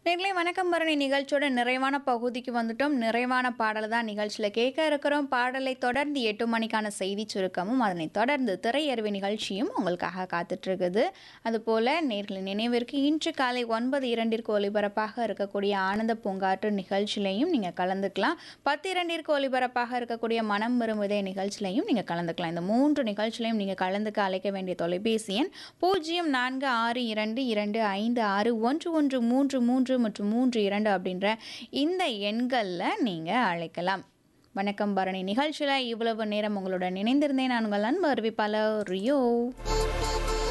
நேர்களே வணக்கம் பரணி நிகழ்ச்சியோட நிறைவான பகுதிக்கு வந்துட்டோம் நிறைவான பாடல் தான் நிகழ்ச்சியில் கேட்க இருக்கிறோம் பாடலை தொடர்ந்து எட்டு மணிக்கான செய்தி சுருக்கமும் அதனைத் தொடர்ந்து திரையறிவு நிகழ்ச்சியும் உங்களுக்காக காத்துட்டு இருக்குது அதுபோல் நேர்களின் நினைவிற்கு இன்று காலை ஒன்பது இரண்டிற்கு ஒலிபரப்பாக இருக்கக்கூடிய ஆனந்த பூங்காற்று நிகழ்ச்சியிலையும் நீங்கள் கலந்துக்கலாம் பத்து இரண்டிற்கு ஒலிபரப்பாக இருக்கக்கூடிய மனம் விரும்புதே நிகழ்ச்சியிலையும் நீங்கள் கலந்துக்கலாம் இந்த மூன்று நிகழ்ச்சியிலையும் நீங்கள் கலந்துக்க அழைக்க வேண்டிய தொலைபேசி எண் பூஜ்ஜியம் நான்கு ஆறு இரண்டு இரண்டு ஐந்து ஆறு ஒன்று ஒன்று மூன்று மூன்று மற்றும் மூன்று இரண்டு அப்படின்ற இந்த எண்களில் நீங்கள் அழைக்கலாம் வணக்கம் பரணி நிகழ்ச்சியில் இவ்வளவு நேரம் உங்களுடன் இணைந்திருந்தேன் நான் உங்கள் அன்பு அறிவிப்பாளர் ரியோ